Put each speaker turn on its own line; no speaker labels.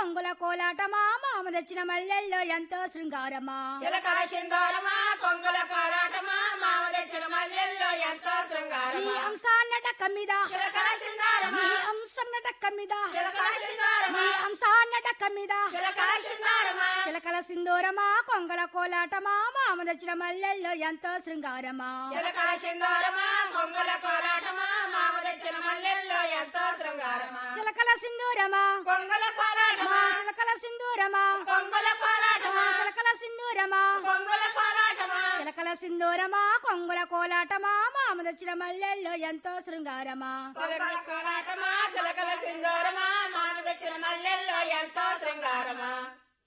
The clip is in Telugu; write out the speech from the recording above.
కొంగుల కోలాటమా మామ తెచ్చిన మల్లెల్లో ఎంతో శృంగారమా
చిలకల సింధూరమా కొంగుల కోలాటమా మామ తెచ్చిన మల్లెల్లో ఎంతో శృంగారమా
నీ అంశాన్నట కమ్మిద
చిలకల సింధూరమా
నీ అంశన్నట కమ్మిద
చిలకల సింధూరమా
నీ అంశాన్నట కమ్మిద
చిలకల సింధూరమా
చిలకల సింధూరమా కొంగల కోలాటమా మామ తెచ్చిన మల్లెల్లో ఎంతో శృంగారమా
చిలకల సింధూరమా కొంగుల కోలాటమా మామ తెచ్చిన మల్లెల్లో ఎంతో శృంగారమా
చిలకల సింధూరమా
కొంగుల కోలాటమా
మా చిలకల సింధూరమా
కొంగుల కోలాటమా
మా చిలకల సింధూరమా
కొంగుల కోలాటమా
చిలకల సింధూరమా కొంగుల కోలాటమా మామ తెచ్చిన మల్లెల్లో ఎంతో శృంగారమా
చిలకల కోలాటమా చిలకల సింధూరమా మామ తెచ్చిన మల్లెల్లో ఎంతో శృంగారమా